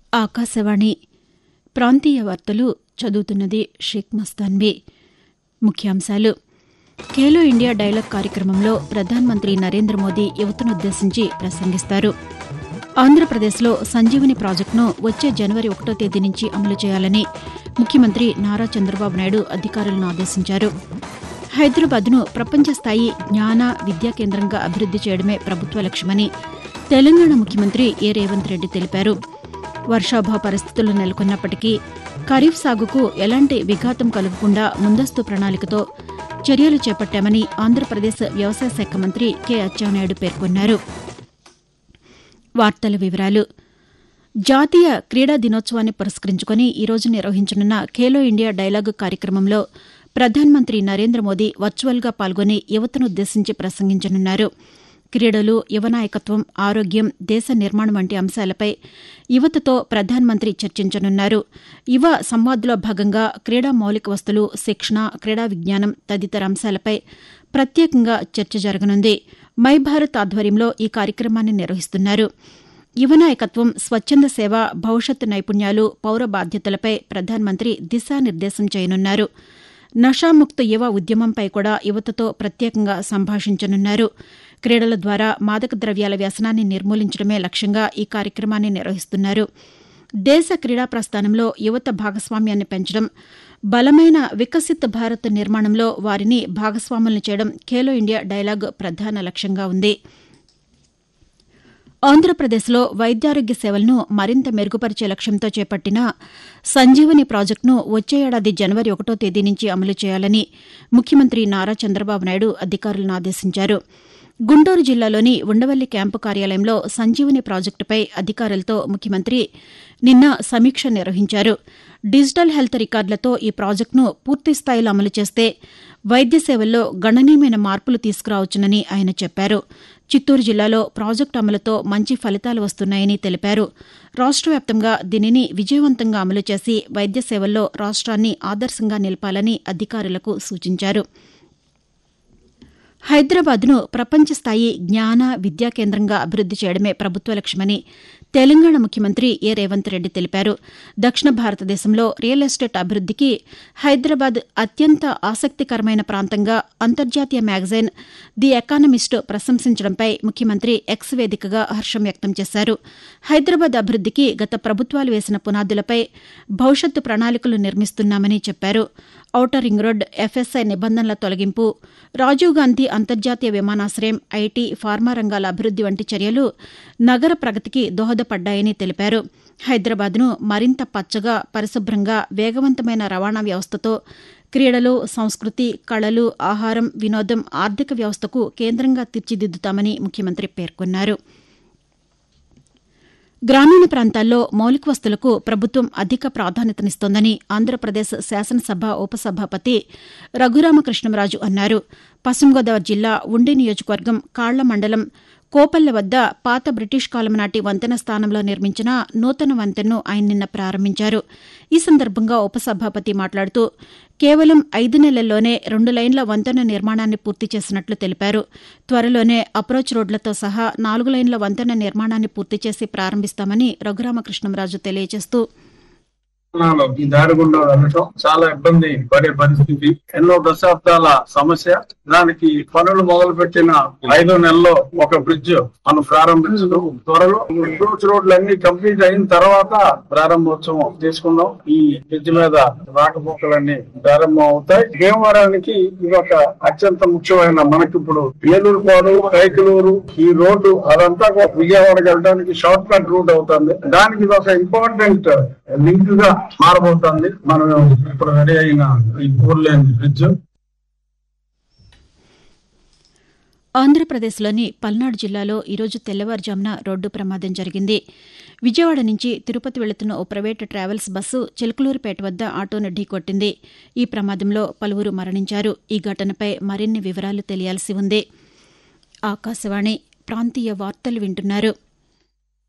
ఆకాశవాణి ప్రాంతీయ వార్తలు చదువుతున్నది షేక్ మస్తాన్బీ ముఖ్యాంశాలు ఖేలో ఇండియా డైలాగ్ కార్యక్రమంలో ప్రధానమంత్రి నరేంద్ర మోదీ యువతనుద్దేశించి ప్రసంగిస్తారు ఆంధ్రప్రదేశ్లో సంజీవని ప్రాజెక్టును వచ్చే జనవరి ఒకటో తేదీ నుంచి అమలు చేయాలని ముఖ్యమంత్రి నారా చంద్రబాబు నాయుడు అధికారులను ఆదేశించారు హైదరాబాద్ను ప్రపంచ స్థాయి జ్ఞాన విద్యా కేంద్రంగా అభివృద్ది చేయడమే ప్రభుత్వ లక్ష్యమని తెలంగాణ ముఖ్యమంత్రి ఏ రేవంత్ రెడ్డి తెలిపారు వర్షాభావ పరిస్థితులు నెలకొన్నప్పటికీ ఖరీఫ్ సాగుకు ఎలాంటి విఘాతం కలగకుండా ముందస్తు ప్రణాళికతో చర్యలు చేపట్టామని ఆంధ్రప్రదేశ్ వ్యవసాయ శాఖ మంత్రి కె అచ్చెన్నాయుడు పేర్కొన్నారు వార్తల వివరాలు జాతీయ క్రీడా దినోత్సవాన్ని పురస్కరించుకుని ఈరోజు నిర్వహించనున్న ఖేలో ఇండియా డైలాగ్ కార్యక్రమంలో ప్రధానమంత్రి నరేంద్ర మోదీ వర్చువల్గా పాల్గొని యువతనుద్దేశించి ప్రసంగించనున్నారు క్రీడలు యువ నాయకత్వం ఆరోగ్యం దేశ నిర్మాణం వంటి అంశాలపై యువతతో ప్రధానమంత్రి చర్చించనున్నారు యువ సంవాద్లో భాగంగా క్రీడా మౌలిక వస్తులు శిక్షణ క్రీడా విజ్ఞానం తదితర అంశాలపై ప్రత్యేకంగా చర్చ జరగనుంది మై భారత్ ఆధ్వర్యంలో ఈ కార్యక్రమాన్ని నిర్వహిస్తున్నారు యువ నాయకత్వం స్వచ్ఛంద సేవ భవిష్యత్తు నైపుణ్యాలు పౌర బాధ్యతలపై ప్రధానమంత్రి దిశానిర్దేశం చేయనున్నారు నషాముక్త యువ ఉద్యమంపై కూడా యువతతో ప్రత్యేకంగా సంభాషించనున్నారు క్రీడల ద్వారా మాదక ద్రవ్యాల వ్యసనాన్ని నిర్మూలించడమే లక్ష్యంగా ఈ కార్యక్రమాన్ని నిర్వహిస్తున్నారు దేశ క్రీడా ప్రస్థానంలో యువత భాగస్వామ్యాన్ని పెంచడం బలమైన వికసిత్ భారత్ నిర్మాణంలో వారిని భాగస్వాములను చేయడం ఖేలో ఇండియా డైలాగ్ ప్రధాన లక్ష్యంగా ఉంది ఆంధ్రప్రదేశ్లో వైద్యారోగ్య సేవలను మరింత మెరుగుపరిచే లక్ష్యంతో చేపట్టిన సంజీవని ప్రాజెక్టును వచ్చే ఏడాది జనవరి ఒకటో తేదీ నుంచి అమలు చేయాలని ముఖ్యమంత్రి నారా చంద్రబాబు నాయుడు అధికారులను ఆదేశించారు గుంటూరు జిల్లాలోని ఉండవల్లి క్యాంపు కార్యాలయంలో సంజీవని ప్రాజెక్టుపై అధికారులతో ముఖ్యమంత్రి నిన్న సమీక్ష నిర్వహించారు డిజిటల్ హెల్త్ రికార్డులతో ఈ ప్రాజెక్టును పూర్తిస్థాయిలో అమలు చేస్తే వైద్య సేవల్లో గణనీయమైన మార్పులు తీసుకురావచ్చునని ఆయన చెప్పారు చిత్తూరు జిల్లాలో ప్రాజెక్టు అమలుతో మంచి ఫలితాలు వస్తున్నాయని తెలిపారు రాష్ట వ్యాప్తంగా దీనిని విజయవంతంగా అమలు చేసి వైద్య సేవల్లో రాష్ట్రాన్ని ఆదర్శంగా నిలపాలని అధికారులకు సూచించారు హైదరాబాద్ను ప్రపంచ స్థాయి జ్ఞాన విద్యా కేంద్రంగా అభివృద్ది చేయడమే ప్రభుత్వ లక్ష్యమని తెలంగాణ ముఖ్యమంత్రి ఏ రేవంత్ రెడ్డి తెలిపారు దక్షిణ భారతదేశంలో రియల్ ఎస్టేట్ అభివృద్దికి హైదరాబాద్ అత్యంత ఆసక్తికరమైన ప్రాంతంగా అంతర్జాతీయ మ్యాగజైన్ ది ఎకానమిస్ట్ ప్రశంసించడంపై ముఖ్యమంత్రి ఎక్స్ వేదికగా హర్షం వ్యక్తం చేశారు హైదరాబాద్ అభివృద్దికి గత ప్రభుత్వాలు వేసిన పునాదులపై భవిష్యత్తు ప్రణాళికలు నిర్మిస్తున్నామని చెప్పారు ఔటర్ రింగ్ రోడ్ ఎఫ్ఎస్ఐ నిబంధనల తొలగింపు రాజీవ్ గాంధీ అంతర్జాతీయ విమానాశ్రయం ఐటీ ఫార్మా రంగాల అభివృద్ది వంటి చర్యలు నగర ప్రగతికి దోహదపడ్డాయని తెలిపారు హైదరాబాద్ను మరింత పచ్చగా పరిశుభ్రంగా వేగవంతమైన రవాణా వ్యవస్థతో క్రీడలు సంస్కృతి కళలు ఆహారం వినోదం ఆర్థిక వ్యవస్థకు కేంద్రంగా తీర్చిదిద్దుతామని ముఖ్యమంత్రి పేర్కొన్నారు గ్రామీణ ప్రాంతాల్లో మౌలిక వస్తులకు ప్రభుత్వం అధిక ప్రాధాన్యతనిస్తోందని ఆంధ్రప్రదేశ్ శాసనసభ ఉపసభాపతి రఘురామకృష్ణంరాజు అన్నారు పశ్చిమగోదావరి జిల్లా ఉండి నియోజకవర్గం కాళ్ల మండలం కోపల్ల వద్ద పాత బ్రిటిష్ కాలం నాటి వంతెన స్థానంలో నిర్మించిన నూతన వంతెనను ఆయన నిన్న ప్రారంభించారు ఈ సందర్భంగా ఉపసభాపతి మాట్లాడుతూ కేవలం ఐదు నెలల్లోనే రెండు లైన్ల వంతెన నిర్మాణాన్ని పూర్తి చేసినట్లు తెలిపారు త్వరలోనే అప్రోచ్ రోడ్లతో సహా నాలుగు లైన్ల వంతెన నిర్మాణాన్ని పూర్తి చేసి ప్రారంభిస్తామని రఘురామకృష్ణంరాజు తెలియజేస్తూ ఈ దారి గుండా వెళ్ళటం చాలా ఇబ్బంది పడే పరిస్థితి ఎన్నో దశాబ్దాల సమస్య దానికి పనులు మొదలు పెట్టిన ఐదో నెలలో ఒక బ్రిడ్జ్ మనం ప్రారంభించడం త్వరలో అప్రోచ్ రోడ్లు అన్ని కంప్లీట్ అయిన తర్వాత ప్రారంభోత్సవం చేసుకుందాం ఈ బ్రిడ్జ్ మీద రాకపోకలన్నీ ప్రారంభం అవుతాయి భీమవరానికి ఇది ఒక అత్యంత ముఖ్యమైన మనకి ఇప్పుడు ఏలూరు పాడు కైకలూరు ఈ రోడ్డు అదంతా కూడా విజయవాడకి వెళ్ళడానికి షార్ట్ కట్ రూట్ అవుతుంది దానికి ఇది ఒక ఇంపార్టెంట్ లింక్ గా మారబోతుంది మనం ఇప్పుడు రెడీ అయిన ఈ ఫోర్ లేన్ బ్రిడ్జ్ ఆంధ్రప్రదేశ్లోని పల్నాడు జిల్లాలో ఈరోజు తెల్లవారుజామున రోడ్డు ప్రమాదం జరిగింది విజయవాడ నుంచి తిరుపతి వెళుతున్న ఓ ప్రైవేటు ట్రావెల్స్ బస్సు చిలకలూరుపేట వద్ద ఆటోను ఢీకొట్టింది ఈ ప్రమాదంలో పలువురు మరణించారు ఈ ఘటనపై మరిన్ని వివరాలు తెలియాల్సి ఉంది ఆకాశవాణి ప్రాంతీయ వార్తలు వింటున్నారు